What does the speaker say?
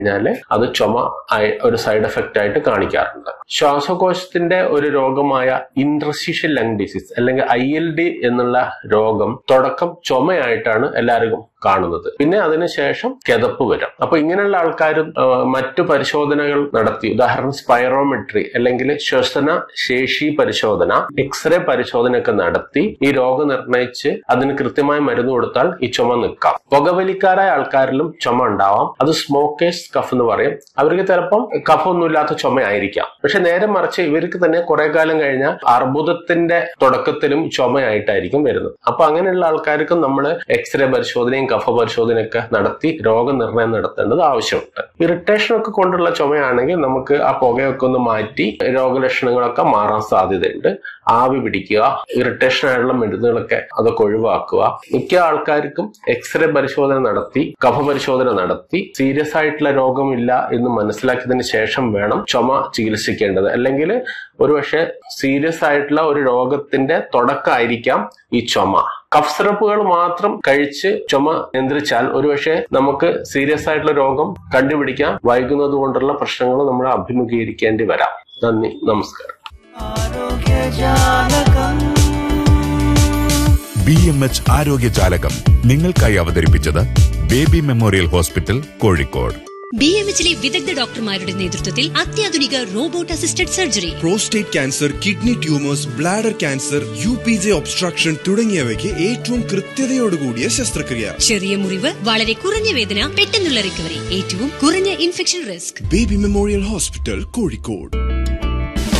കഴിഞ്ഞാല് അത് ചുമ ആയി- ഒരു സൈഡ് എഫക്റ്റ് ആയിട്ട് കാണിക്കാറുണ്ട് ശ്വാസകോശത്തിന്റെ ഒരു രോഗമായ ഇന്റർസിഷ്യൽ ലങ് ഡിസീസ് അല്ലെങ്കിൽ ഐ എൽ ഡി എന്നുള്ള രോഗം തുടക്കം ചുമയായിട്ടാണ് എല്ലാവർക്കും കാണുന്നത് പിന്നെ അതിനുശേഷം കിതപ്പ് വരും അപ്പൊ ഇങ്ങനെയുള്ള ആൾക്കാർ മറ്റു പരിശോധനകൾ നടത്തി ഉദാഹരണം സ്പൈറോമെട്രി അല്ലെങ്കിൽ ശ്വസന ശേഷി പരിശോധന എക്സ്റേ പരിശോധനയൊക്കെ നടത്തി ഈ രോഗം നിർണയിച്ച് അതിന് കൃത്യമായ മരുന്ന് കൊടുത്താൽ ഈ ചുമ നിൽക്കാം പുകവലിക്കാരായ ആൾക്കാരിലും ചുമ ഉണ്ടാവാം അത് സ്മോക്കേഴ്സ് കഫ് എന്ന് പറയും അവർക്ക് ചിലപ്പം കഫമൊന്നുമില്ലാത്ത ചുമയായിരിക്കാം പക്ഷെ നേരെ മറിച്ച് ഇവർക്ക് തന്നെ കുറെ കാലം കഴിഞ്ഞാൽ അർബുദത്തിന്റെ തുടക്കത്തിലും ചുമയായിട്ടായിരിക്കും വരുന്നത് അപ്പൊ അങ്ങനെയുള്ള ആൾക്കാർക്കും നമ്മൾ എക്സ്റേ പരിശോധനയും കഫ പരിശോധനയൊക്കെ നടത്തി രോഗനിർണയം നടത്തേണ്ടത് ആവശ്യമുണ്ട് ഇറിറ്റേഷൻ ഒക്കെ കൊണ്ടുള്ള ചുമയാണെങ്കിൽ നമുക്ക് ആ പുകയൊക്കെ ഒന്ന് മാറ്റി രോഗലക്ഷണങ്ങളൊക്കെ മാറാൻ സാധ്യതയുണ്ട് ആവി പിടിക്കുക ഇറിറ്റേഷൻ ആയിട്ടുള്ള മരുന്നുകളൊക്കെ അതൊക്കെ ഒഴിവാക്കുക മിക്ക ആൾക്കാർക്കും എക്സ്റേ പരിശോധന നടത്തി കഫ പരിശോധന നടത്തി സീരിയസ് ആയിട്ടുള്ള രോഗമില്ല എന്ന് മനസ്സിലാക്കിയതിന് ശേഷം വേണം ചുമ ചികിത്സിക്കേണ്ടത് അല്ലെങ്കിൽ ഒരുപക്ഷെ സീരിയസ് ആയിട്ടുള്ള ഒരു രോഗത്തിന്റെ തുടക്കമായിരിക്കാം ഈ ചുമ കഫ് സിറപ്പുകൾ മാത്രം കഴിച്ച് ചുമ നിയന്ത്രിച്ചാൽ ഒരുപക്ഷെ നമുക്ക് സീരിയസ് ആയിട്ടുള്ള രോഗം കണ്ടുപിടിക്കാൻ വൈകുന്നത് കൊണ്ടുള്ള പ്രശ്നങ്ങൾ നമ്മൾ അഭിമുഖീകരിക്കേണ്ടി വരാം നന്ദി നമസ്കാരം ബി എം എച്ച് ആരോഗ്യജാലകം നിങ്ങൾക്കായി അവതരിപ്പിച്ചത് Baby Memorial Hospital Kozhikode B M എച്ചിലെ വിദഗ്ധ ഡോക്ടർമാരുടെ നേതൃത്വത്തിൽ അത്യാധുനിക robot assisted surgery prostate cancer kidney tumours bladder cancer U P J obstruction തുടങ്ങിയവയ്ക്ക് ഏറ്റവും കൃത്യതയോടുകൂടിയ ശസ്ത്രക്രിയ ചെറിയ മുറിവ് വളരെ കുറഞ്ഞ വേദന പെട്ടെന്നുള്ള റിക്കവറി ഏറ്റവും കുറഞ്ഞ infection risk Baby Memorial Hospital Kozhikode